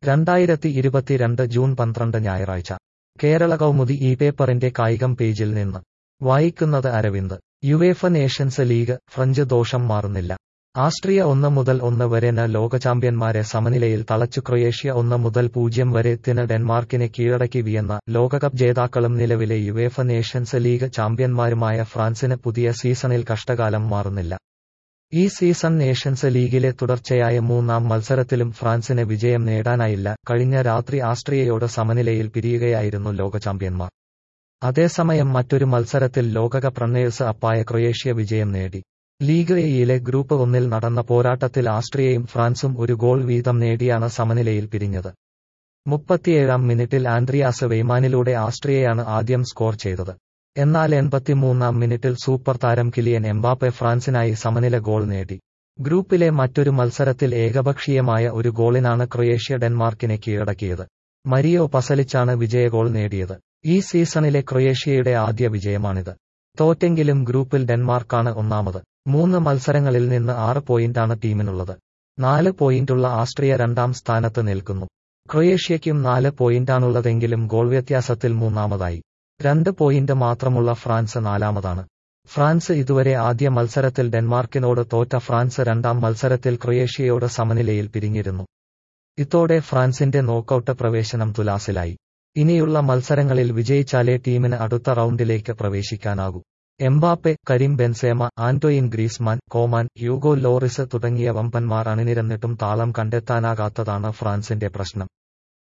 രണ്ടായിരത്തി ഇരുപത്തിരണ്ട് ജൂൺ പന്ത്രണ്ട് ഞായറാഴ്ച കേരള കൗമുദി ഈ പേപ്പറിന്റെ കായികം പേജിൽ നിന്ന് വായിക്കുന്നത് Aravind UEFA nations league French ദോഷം മാറുന്നില്ല ആസ്ട്രിയ ഒന്ന് മുതൽ ഒന്ന് വരെ ന ലോക ചാമ്പ്യന്മാരെ സമനിലയിൽ തളച്ചു ക്രൊയേഷ്യ ഒന്ന് മുതൽ പൂജ്യം വരെ ത്തിന് ഡെൻമാർക്കിനെ കീഴടക്കി വിയെന്ന ലോകകപ്പ് ജേതാക്കളും നിലവിലെ യുവേഫ നേഷൻസ് ലീഗ് ചാമ്പ്യന്മാരുമായ ഫ്രാൻസിന് പുതിയ സീസണിൽ കഷ്ടകാലം മാറുന്നില്ല ഈ സീസൺ നേഷൻസ് ലീഗിലെ തുടർച്ചയായ മൂന്നാം മത്സരത്തിലും ഫ്രാൻസിന് വിജയം നേടാനായില്ല കഴിഞ്ഞ രാത്രി ആസ്ട്രിയയോട് സമനിലയിൽ പിരിയുകയായിരുന്നു ലോക ചാമ്പ്യന്മാർ അതേസമയം മറ്റൊരു മത്സരത്തിൽ ലോകകപ്പ് റണ്ണേഴ്സ് അപ്പായ ക്രൊയേഷ്യ വിജയം നേടി ലീഗ് എയിലെ ഗ്രൂപ്പ് ഒന്നിൽ നടന്ന പോരാട്ടത്തിൽ ആസ്ട്രിയയും ഫ്രാൻസും ഒരു ഗോൾ വീതം നേടിയാണ് സമനിലയിൽ പിരിഞ്ഞത് മുപ്പത്തിയേഴാം മിനിറ്റിൽ ആൻഡ്രിയാസ് വെയ്മാനിലൂടെ ആസ്ട്രിയയാണ് ആദ്യം സ്കോർ ചെയ്തത് എന്നാൽ എൺപത്തിമൂന്നാം മിനിറ്റിൽ സൂപ്പർ താരം കിലിയൻ എംബാപ്പെ ഫ്രാൻസിനായി സമനില ഗോൾ നേടി ഗ്രൂപ്പിലെ മറ്റൊരു മത്സരത്തിൽ ഏകപക്ഷീയമായ ഒരു ഗോളിനാണ് ക്രൊയേഷ്യ ഡെൻമാർക്കിനെ കീഴടക്കിയത് മരിയോ പസലിച്ചാണ് വിജയഗോൾ നേടിയത് ഈ സീസണിലെ ക്രൊയേഷ്യയുടെ ആദ്യ വിജയമാണിത് തോറ്റെങ്കിലും ഗ്രൂപ്പിൽ ഡെൻമാർക്കാണ് ഒന്നാമത് മൂന്ന് മത്സരങ്ങളിൽ നിന്ന് ആറ് പോയിന്റാണ് ടീമിനുള്ളത് നാല് പോയിന്റുള്ള ആസ്ട്രിയ രണ്ടാം സ്ഥാനത്ത് നിൽക്കുന്നു ക്രൊയേഷ്യയ്ക്കും നാല് പോയിന്റാണുള്ളതെങ്കിലും ഗോൾ വ്യത്യാസത്തിൽ മൂന്നാമതായി രണ്ട് പോയിന്റ് മാത്രമുള്ള ഫ്രാൻസ് നാലാമതാണ് ഫ്രാൻസ് ഇതുവരെ ആദ്യ മത്സരത്തിൽ ഡെൻമാർക്കിനോട് തോറ്റ ഫ്രാൻസ് രണ്ടാം മത്സരത്തിൽ ക്രൊയേഷ്യയോട് സമനിലയിൽ പിരിഞ്ഞിരുന്നു ഇതോടെ ഫ്രാൻസിന്റെ നോക്കൌട്ട് പ്രവേശനം തുലാസിലായി ഇനിയുള്ള മത്സരങ്ങളിൽ വിജയിച്ചാലേ ടീമിന് അടുത്ത റൗണ്ടിലേക്ക് പ്രവേശിക്കാനാകൂ Mbappe Karim Benzema Antoine Griezmann Coman Hugo Lloris തുടങ്ങിയ വമ്പന്മാർ അണിനിരന്നിട്ടും താളം കണ്ടെത്താനാകാത്തതാണ് ഫ്രാൻസിന്റെ പ്രശ്നം